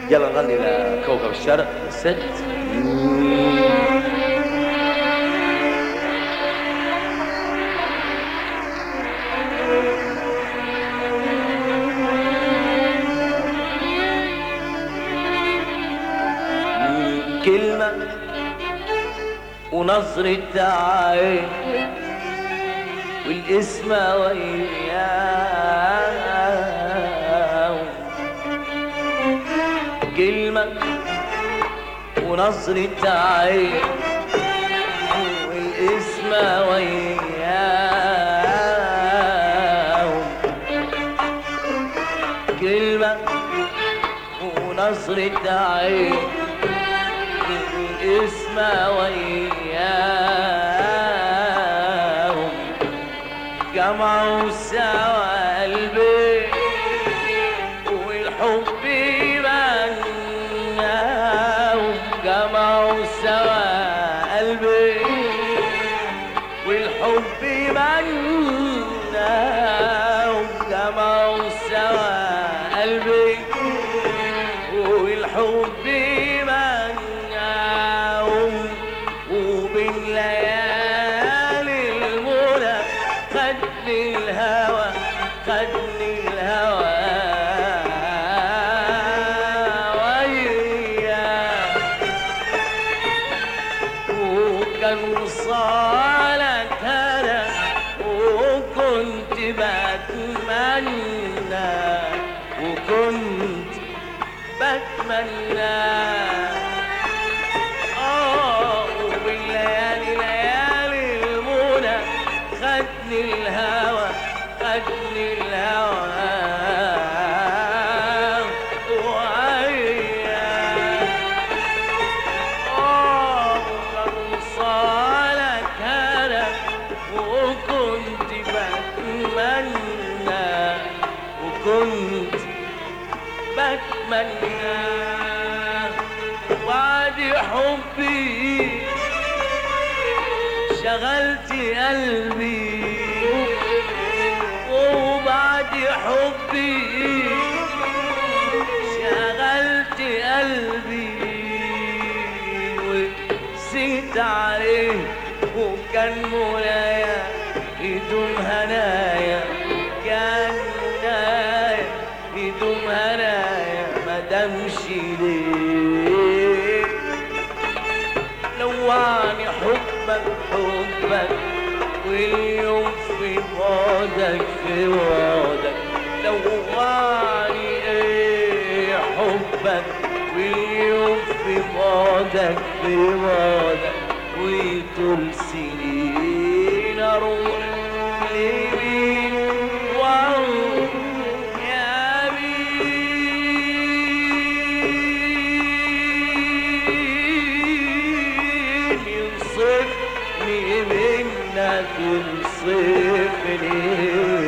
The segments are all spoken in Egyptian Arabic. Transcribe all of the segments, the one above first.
يلا نغني لكوكب الشرق ست كلمة ونظرة عين والاسم وياه كلمة ونظرة عين والاسم وياه كلمة ونظرة عين والاسم وياهم جمعوا سوا قلبي والحب بناهم جمعوا سوا قلبي والحب بناهم جمعوا سوا قلبي والحب منعهم وبالليالي المنى خدني الهوى خدني الهوى وياه وكان وصالك هنا وكنت بتمنى وكنت بتمنى اه وبالليالي ليالي المنى خدني الهوى خدني الهوى وعيا اه وكان وصالك هنا وكنت بتمنى وكنت بتمنى وعد حبي شغلت قلبي وبعد حبي شغلت قلبي وسيت عليه وكان منايا يدوم هنايا كان منايا يدوم هنايا ما دامش ليه لوعني حبك حبك واليوم في بعدك في بعدك لوعني ايه حبك واليوم في بعدك في بعدك وطول سنين اروح لمين واروح يا مين ينصفني منك ينصفني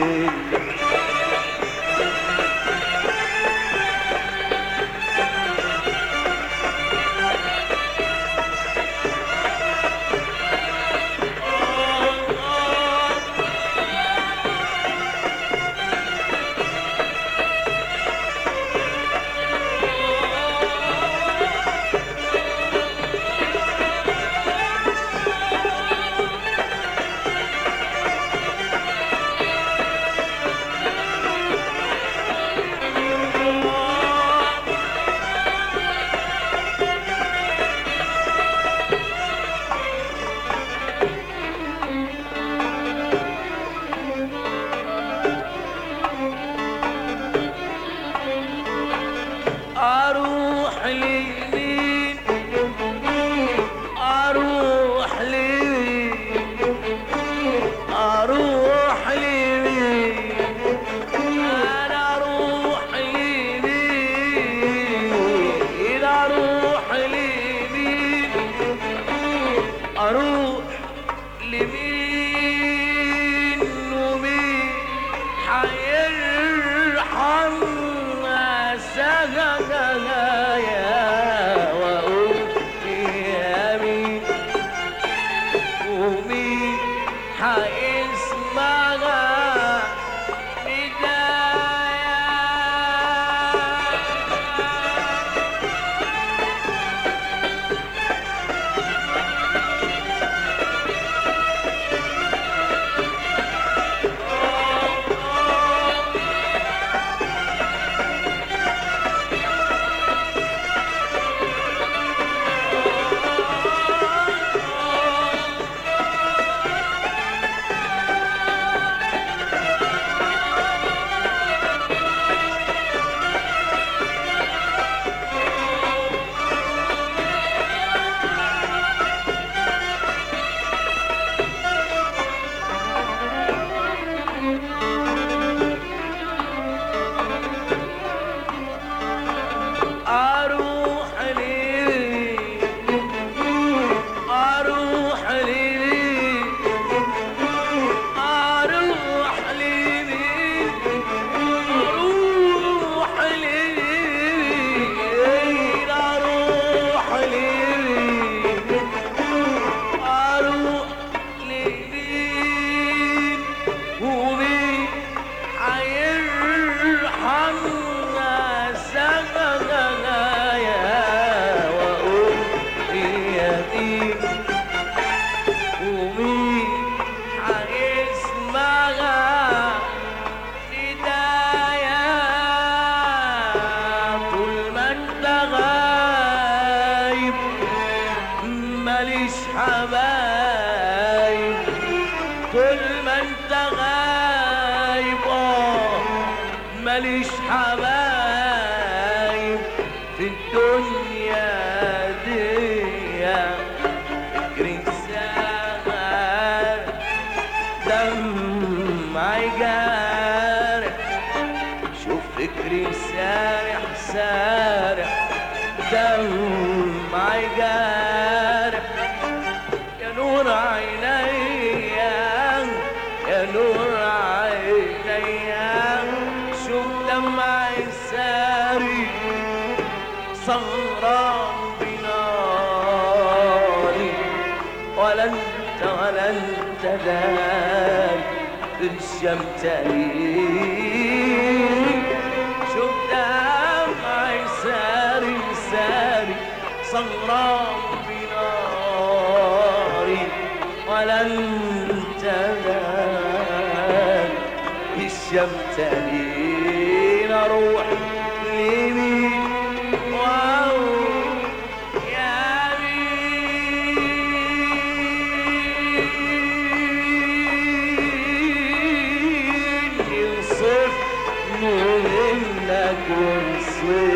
اروح لمين اروح لمين اروح لمين انا اروح لمين اروح لمين اروح لمين ومين حيرحم سجايا واقول يا مين ومين حيسمعها ندايا طول ما انت غايب اه ماليش حبايب في الدنيا دي فكري سهر دمعي جارح شوف فكري سارح سارح دمعي جارح يا نور عيني يا نور عيني شوف دمعي ساري سهران بناري ولا انت ولا انت داري الشمتاني شوف دمعي ساري ساري سهران بناري ولا انت داري الشمتاني اروح لمين واو يا مين ينصف منك ونصف